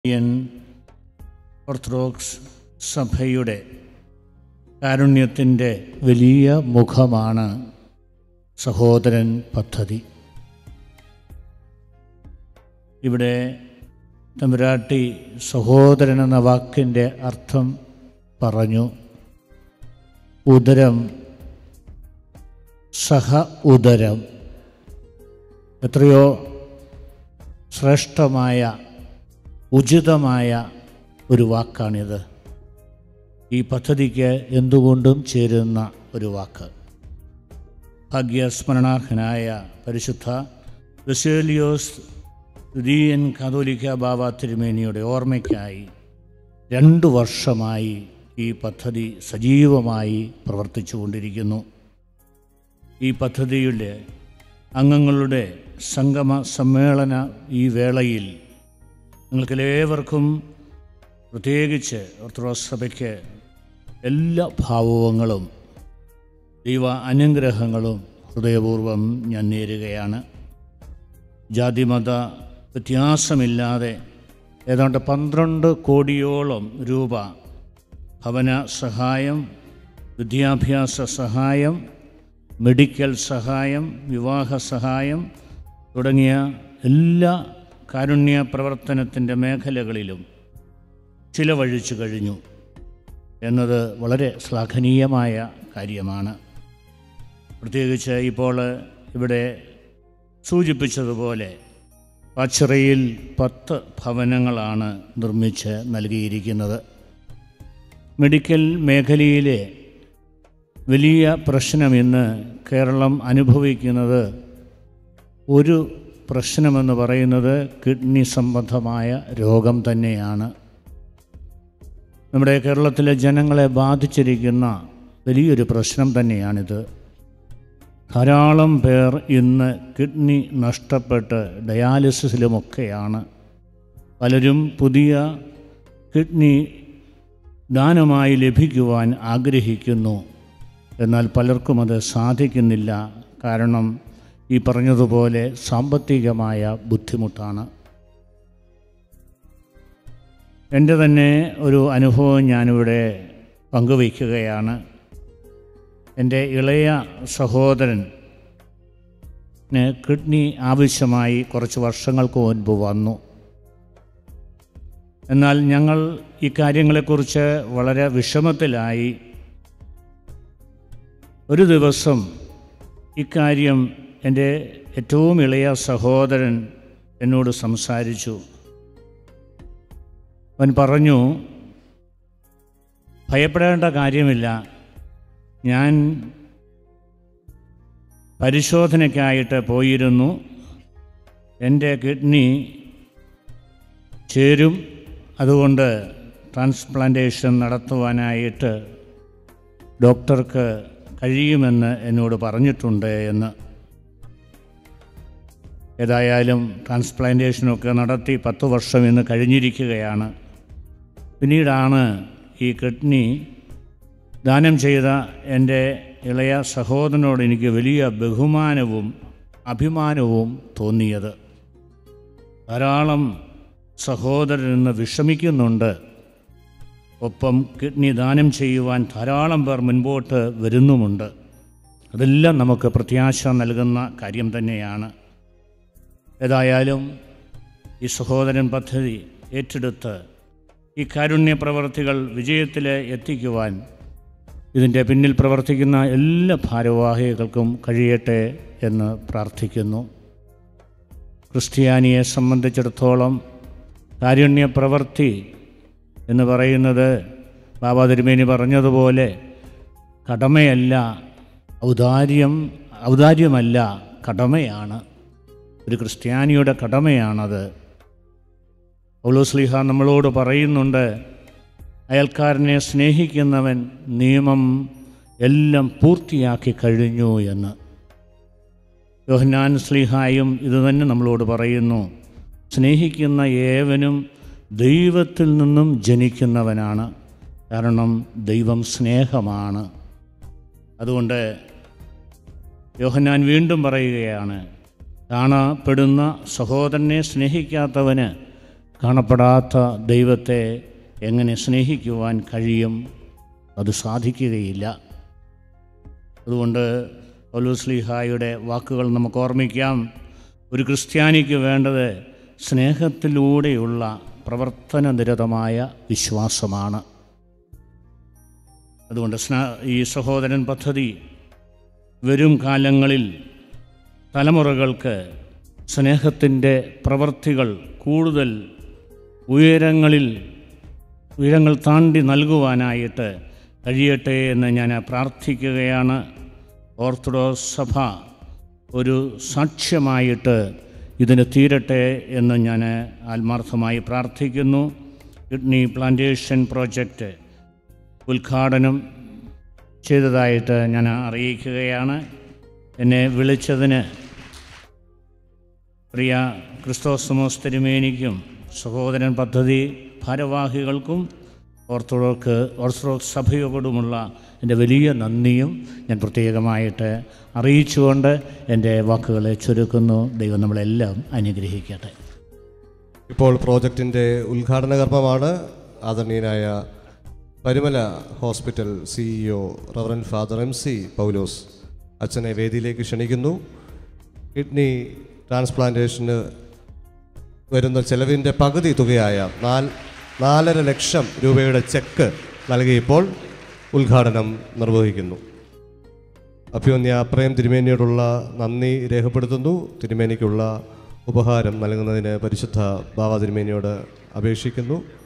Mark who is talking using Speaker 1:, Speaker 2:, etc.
Speaker 1: Indian orthodox സഭയുടെ കാരുണ്യത്തിൻ്റെ വലിയ മുഖമാണ് സഹോദരൻ പദ്ധതി ഇവിടെ തമ്പുരാട്ടി സഹോദരൻ എന്ന വാക്കിൻ്റെ അർത്ഥം പറഞ്ഞു ഉദരം സഹ ഉദരം എത്രയോ ശ്രേഷ്ഠമായ ഉചിതമായ ഒരു വാക്കാണിത് ഈ പദ്ധതിക്ക് എന്തുകൊണ്ടും ചേരുന്ന ഒരു വാക്ക് ഭാഗ്യസ്മരണാർഹനായ പരിശുദ്ധ ബസേലിയോസ് ദ്വിതീയൻ കാതോലിക്ക ബാബ തിരുമേനിയുടെ ഓർമ്മയ്ക്കായി രണ്ട് വർഷമായി ഈ പദ്ധതി സജീവമായി പ്രവർത്തിച്ചു കൊണ്ടിരിക്കുന്നു ഈ പദ്ധതിയുടെ അംഗങ്ങളുടെ സംഗമ സമ്മേളന ഈ വേളയിൽ നിങ്ങൾക്കെല്ലാവർക്കും പ്രത്യേകിച്ച് ഓർത്തഡോക്സ് സഭയ്ക്ക് എല്ലാ ഭാവങ്ങളും ദൈവ അനുഗ്രഹങ്ങളും ഹൃദയപൂർവ്വം ഞാൻ നേരുകയാണ് ജാതിമത വ്യത്യാസമില്ലാതെ ഏതാണ്ട് പന്ത്രണ്ട് കോടിയോളം രൂപ ഭവന സഹായം വിദ്യാഭ്യാസ സഹായം മെഡിക്കൽ സഹായം വിവാഹ സഹായം തുടങ്ങിയ എല്ലാ കാരുണ്യ പ്രവർത്തനത്തിൻ്റെ മേഖലകളിലും ചിലവഴിച്ചു കഴിഞ്ഞു എന്നത് വളരെ ശ്ലാഘനീയമായ കാര്യമാണ് പ്രത്യേകിച്ച് ഇപ്പോൾ ഇവിടെ സൂചിപ്പിച്ചതുപോലെ പച്ചിറയിൽ പത്ത് ഭവനങ്ങളാണ് നിർമ്മിച്ച് നൽകിയിരിക്കുന്നത് മെഡിക്കൽ മേഖലയിലെ വലിയ പ്രശ്നം ഇന്ന് കേരളം അനുഭവിക്കുന്നത് ഒരു പ്രശ്നമെന്ന് പറയുന്നത് കിഡ്നി സംബന്ധമായ രോഗം തന്നെയാണ് നമ്മുടെ കേരളത്തിലെ ജനങ്ങളെ ബാധിച്ചിരിക്കുന്ന വലിയൊരു പ്രശ്നം തന്നെയാണിത് ധാരാളം പേർ ഇന്ന് കിഡ്നി നഷ്ടപ്പെട്ട് ഡയാലിസിസിലുമൊക്കെയാണ് പലരും പുതിയ കിഡ്നി ദാനമായി ലഭിക്കുവാൻ ആഗ്രഹിക്കുന്നു എന്നാൽ പലർക്കും അത് സാധിക്കുന്നില്ല കാരണം ഈ പറഞ്ഞതുപോലെ സാമ്പത്തികമായ ബുദ്ധിമുട്ടാണ് എൻ്റെ തന്നെ ഒരു അനുഭവം ഞാനിവിടെ പങ്കുവയ്ക്കുകയാണ് എൻ്റെ ഇളയ സഹോദരന് കിഡ്നി ആവശ്യമായി കുറച്ച് വർഷങ്ങൾക്ക് മുൻപ് വന്നു എന്നാൽ ഞങ്ങൾ ഈ കാര്യങ്ങളെക്കുറിച്ച് വളരെ വിഷമത്തിലായി ഒരു ദിവസം ഇക്കാര്യം എൻ്റെ ഏറ്റവും ഇളയ സഹോദരൻ എന്നോട് സംസാരിച്ചു അവൻ പറഞ്ഞു ഭയപ്പെടേണ്ട കാര്യമില്ല ഞാൻ പരിശോധനയ്ക്കായിട്ട് പോയിരുന്നു എൻ്റെ കിഡ്നി ചേരും അതുകൊണ്ട് ട്രാൻസ്പ്ലാന്റേഷൻ നടത്തുവാനായിട്ട് ഡോക്ടർക്ക് കഴിയുമെന്ന് എന്നോട് പറഞ്ഞിട്ടുണ്ട് എന്ന് ഏതായാലും ട്രാൻസ്പ്ലാന്റേഷനൊക്കെ നടത്തി പത്ത് വർഷം ഇന്ന് കഴിഞ്ഞിരിക്കുകയാണ് പിന്നീടാണ് ഈ കിഡ്നി ദാനം ചെയ്ത എൻ്റെ ഇളയ സഹോദരനോട് എനിക്ക് വലിയ ബഹുമാനവും അഭിമാനവും തോന്നിയത് ധാരാളം സഹോദരൻ ഇന്ന് വിഷമിക്കുന്നുണ്ട് ഒപ്പം കിഡ്നി ദാനം ചെയ്യുവാൻ ധാരാളം പേർ മുൻപോട്ട് വരുന്നുമുണ്ട് അതെല്ലാം നമുക്ക് പ്രത്യാശ നൽകുന്ന കാര്യം തന്നെയാണ് ഏതായാലും ഈ സഹോദരൻ പദ്ധതി ഏറ്റെടുത്ത് ഈ കാരുണ്യ പ്രവർത്തികൾ വിജയത്തിൽ എത്തിക്കുവാൻ ഇതിൻ്റെ പിന്നിൽ പ്രവർത്തിക്കുന്ന എല്ലാ ഭാരവാഹികൾക്കും കഴിയട്ടെ എന്ന് പ്രാർത്ഥിക്കുന്നു ക്രിസ്ത്യാനിയെ സംബന്ധിച്ചിടത്തോളം കാരുണ്യ പ്രവൃത്തി എന്ന് പറയുന്നത് ബാബാ തിരുമേനി പറഞ്ഞതുപോലെ കടമയല്ല ഔദാര്യം ഔദാര്യമല്ല കടമയാണ് ഒരു ക്രിസ്ത്യാനിയുടെ കടമയാണത് പൗലോസ്ലിഹ നമ്മളോട് പറയുന്നുണ്ട് അയൽക്കാരനെ സ്നേഹിക്കുന്നവൻ നിയമം എല്ലാം പൂർത്തിയാക്കി കഴിഞ്ഞു എന്ന് യോഹന്നാൻ സ്ലിഹായും ഇത് തന്നെ നമ്മളോട് പറയുന്നു സ്നേഹിക്കുന്ന ഏവനും ദൈവത്തിൽ നിന്നും ജനിക്കുന്നവനാണ് കാരണം ദൈവം സ്നേഹമാണ് അതുകൊണ്ട് യോഹന്നാൻ വീണ്ടും പറയുകയാണ് കാണപ്പെടുന്ന സഹോദരനെ സ്നേഹിക്കാത്തവന് കാണപ്പെടാത്ത ദൈവത്തെ എങ്ങനെ സ്നേഹിക്കുവാൻ കഴിയും അത് സാധിക്കുകയില്ല അതുകൊണ്ട് പൗലോസ്ലിഹായുടെ വാക്കുകൾ നമുക്ക് ഓർമ്മിക്കാം ഒരു ക്രിസ്ത്യാനിക്ക് വേണ്ടത് സ്നേഹത്തിലൂടെയുള്ള പ്രവർത്തനനിരതമായ വിശ്വാസമാണ് അതുകൊണ്ട് സ്ന ഈ സഹോദരൻ പദ്ധതി വരും കാലങ്ങളിൽ തലമുറകൾക്ക് സ്നേഹത്തിൻ്റെ പ്രവർത്തികൾ കൂടുതൽ ഉയരങ്ങളിൽ ഉയരങ്ങൾ താണ്ടി നൽകുവാനായിട്ട് കഴിയട്ടെ എന്ന് ഞാൻ പ്രാർത്ഥിക്കുകയാണ് ഓർത്തഡോക്സ് സഭ ഒരു സാക്ഷ്യമായിട്ട് ഇതിന് തീരട്ടെ എന്ന് ഞാൻ ആത്മാർത്ഥമായി പ്രാർത്ഥിക്കുന്നു കിഡ്നി പ്ലാന്റേഷൻ പ്രോജക്റ്റ് ഉദ്ഘാടനം ചെയ്തതായിട്ട് ഞാൻ അറിയിക്കുകയാണ് എന്നെ വിളിച്ചതിന് പ്രിയ ക്രിസ്തോസ്മോസ് തിരുമേനിക്കും സഹോദരൻ പദ്ധതി ഭാരവാഹികൾക്കും ഓർത്തഡോക്സ് ഓർത്തഡോക്സ് സഭയോടുമുള്ള എൻ്റെ വലിയ നന്ദിയും ഞാൻ പ്രത്യേകമായിട്ട് അറിയിച്ചുകൊണ്ട് എൻ്റെ വാക്കുകളെ ചുരുക്കുന്നു ദൈവം നമ്മളെല്ലാം അനുഗ്രഹിക്കട്ടെ
Speaker 2: ഇപ്പോൾ പ്രോജക്റ്റിൻ്റെ ഉദ്ഘാടന കർമ്മമാണ് ആദരണീയനായ Parumala hospital CEO reverend father M C Paulose അച്ഛനെ വേദിയിലേക്ക് ക്ഷണിക്കുന്നു കിഡ്നി ട്രാൻസ്പ്ലാന്റേഷന് വരുന്ന ചെലവിൻ്റെ പകുതി തുകയായ നാൽ നാലര ലക്ഷം രൂപയുടെ ചെക്ക് നൽകിയപ്പോൾ ഉദ്ഘാടനം നിർവഹിക്കുന്നു അഭ്യോന്യ പ്രേം തിരുമേനിയോടുള്ള നന്ദി രേഖപ്പെടുത്തുന്നു തിരുമേനിക്കുള്ള ഉപഹാരം നൽകുന്നതിന് പരിശുദ്ധ ബാബ തിരുമേനിയോട് അപേക്ഷിക്കുന്നു